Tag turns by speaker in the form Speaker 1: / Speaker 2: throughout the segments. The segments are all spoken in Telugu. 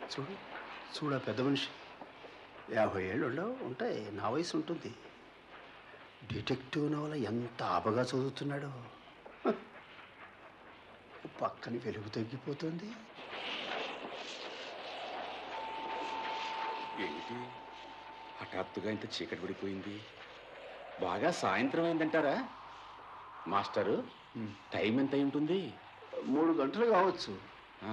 Speaker 1: చూడు చూడ పెద్ద మనిషి యాభై ఏళ్ళు ఉండవు ఉంటాయి నా వయసు ఉంటుంది డిటెక్టివ్ నవల ఎంత ఆబగా చదువుతున్నాడో హ. పక్కన వెలుగు తగ్గిపోతుంది
Speaker 2: ఏమిటి హఠాత్తుగా ఇంత చీకటి పడిపోయింది బాగా సాయంత్రం అయిందంటారా మాస్టరు
Speaker 1: ఉమ్.
Speaker 2: టైం ఎంత అయి ఉంటుంది
Speaker 1: మూడు గంటలు కావచ్చు
Speaker 2: ఆ,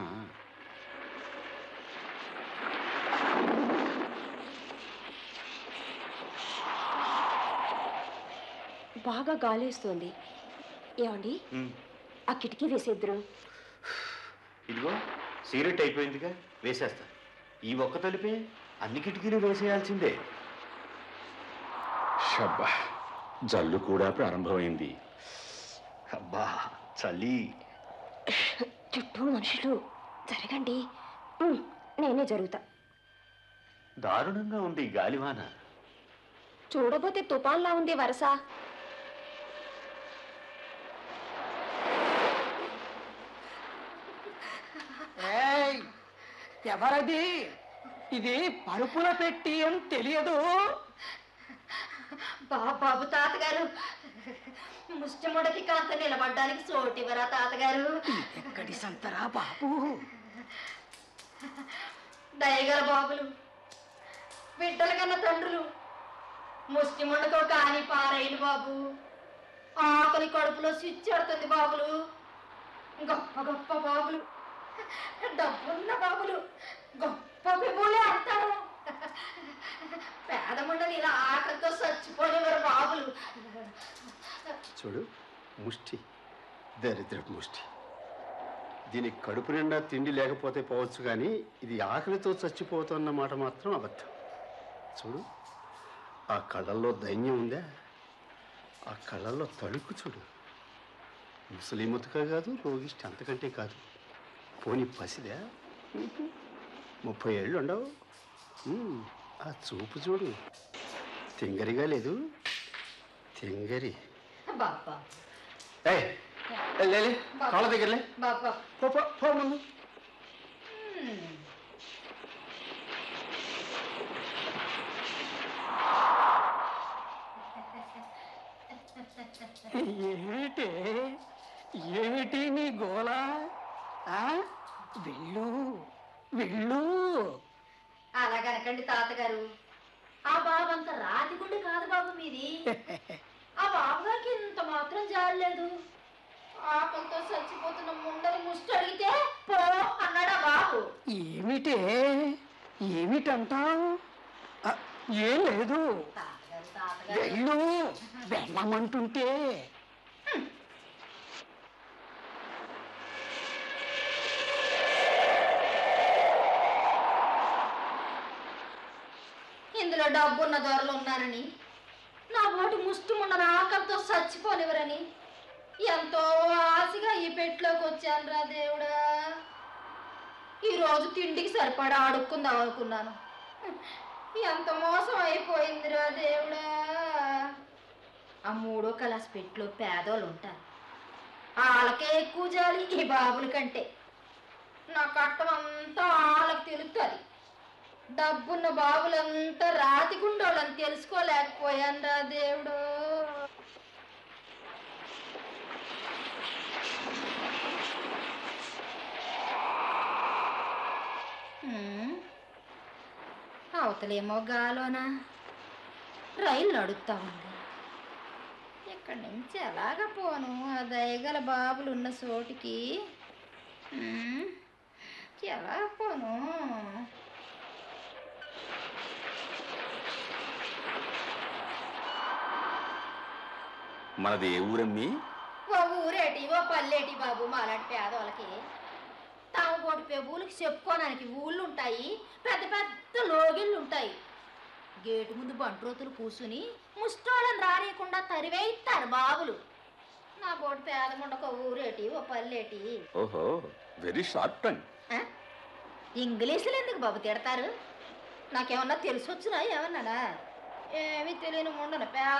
Speaker 3: బాగా గాలేస్తుంది ఏమండి
Speaker 4: ఉమ్,
Speaker 3: ఆ కిటికీ వేసేద్దరు
Speaker 4: ఇదిగో సీరియట్ అయిపోయిందిగా వేసేస్తా ఈ ఒక్క తలిపే అన్ని కిటికీలు వేసేయాల్సిందే
Speaker 2: షబ్బా జల్లు కూడా ప్రారంభమైంది
Speaker 4: అబ్బా చలి
Speaker 3: చుట్టూ మనుషులు జరగండి ఉమ్, నేనే జరుగుతా
Speaker 4: దారుణంగా ఉంది ఈ గాలివాన
Speaker 3: చూడబోతే తుఫాన్లా ఉంది వరస
Speaker 5: ఏయ్ ఎవరది ఇది పరుపుల పెట్టి అని తెలియదు
Speaker 6: బాబు తాతగారు ముష్టముడకి కాస్త నిలబడ్డానికి చోటివరా తాతగారు
Speaker 5: ఎక్కడి సంతరా బాబు
Speaker 6: దయగల బాబులు బిడ్డల కన్న తండ్రులు ముష్టిముండతో కాని పారైన బాబు ఆకలి కడుపులో స్విచ్ ఆడుతుంది బాబులు గొప్ప గొప్ప బాబులు డబ్బున్న బాబులు గొప్ప పిబులే అంటారు పేదముండని ఇలా ఆకలితో చచ్చిపోయేవారు బాబులు
Speaker 1: చూడు ముష్టి దరిద్ర ముష్టి దీనికి కడుపు నిండా తిండి లేకపోతే పోవచ్చు కానీ ఇది ఆకలితో చచ్చిపోతున్న మాట మాత్రం అబద్ధం చూడు ఆ కళ్ళల్లో దైన్యం ఉందా ఆ కళ్ళల్లో తడుకు చూడు ముసలిముతుక కాదు రోగిష్టి అంతకంటే కాదు పోనీ పసిదా ఉహు. ముప్పై ఏళ్ళు ఉండవు ఉమ్, ఆ చూపు చూడు తింగరిగా లేదు తింగరి
Speaker 6: బాబా
Speaker 1: ఏయ్, ఏ, లే, లే, కాళ్ళ దగ్గరలే
Speaker 6: బాబా
Speaker 1: పో పో, పో ముందు
Speaker 5: ఏమిటి ఏమిటి నీ గోల ఆ? వెళ్ళు వెళ్ళు
Speaker 6: అలాగనకండి తాతగారు ఆ బాబు అంత రాతి గుండె కాదు బాబు మీది ఆ బాబు గారికి ఇంత మాత్రం జాడలేదు ఆకలితో చచ్చిపోతున్న ముండలు ముష్టి అడిగితే పో అన్నాడు ఆ బాబు
Speaker 5: ఏమిటే ఏమిటంటావు ఆ, ఏం లేదు
Speaker 6: తాతగారు తాతగారు
Speaker 5: వెళ్ళు వెళ్ళమంటుంటే
Speaker 6: ఇందులో డబ్బున్న దొరలు ఉన్నారని నా బోటి ముష్టి ముండన ఆకలితో చచ్చిపోనివరని ఎంతో ఆశగా ఈ పెట్టులోకి వచ్చాను రా దేవుడా ఈరోజు తిండికి సరిపడా అడుక్కుందాం అనుకున్నాను ఎంత మోసం అయిపోయిందిరా దేవుడా ఆ మూడో కలాస్ పెట్టులో పేదోళ్ళు ఉంటారు వాళ్ళకే ఎక్కువ జాలి ఈ బాబుల కంటే నా కట్టం అంతా వాళ్ళకి తెలుస్తుంది డబ్బున్న బాబులంతా రాతి గుండోళ్ళని తెలుసుకోలేకపోయాను రా దేవుడు హ్మ్. అవతలేమో గాలోనా రైలు నడుస్తా ఉంది ఇక్కడి నుంచి ఎలాగ పోను ఆ దయగల బాబులు ఉన్న చోటికి హ్మ్. ఎలా పోను
Speaker 2: మనది ఏ ఊరమ్మి
Speaker 6: ఓ ఊరేటి ఓ పల్లెటి బాబు మాలాంటి పేదవాళ్ళకి తాము పోటీ పెబులకి చెప్పుకోవడానికి ఊళ్ళు ఉంటాయి పెద్ద పెద్ద లోగిళ్ళు ఉంటాయి గేటు ముందు బంట్రోతులు కూర్చుని ముష్టోళ్ళని రానియకుండా తరివేయిస్తారు బాబులు నా బోటి పేదముండక ఊరేటి ఓ పల్లెటి
Speaker 2: ఓహో వెరీ షార్ట్ టంగ్
Speaker 6: ఆ? ఇంగ్లీషులు ఎందుకు బాబు తిడతారు నాకేమన్నా తెలిసి వచ్చినా ఏమన్నానా ఏమీ తెలియని ఉండను పేద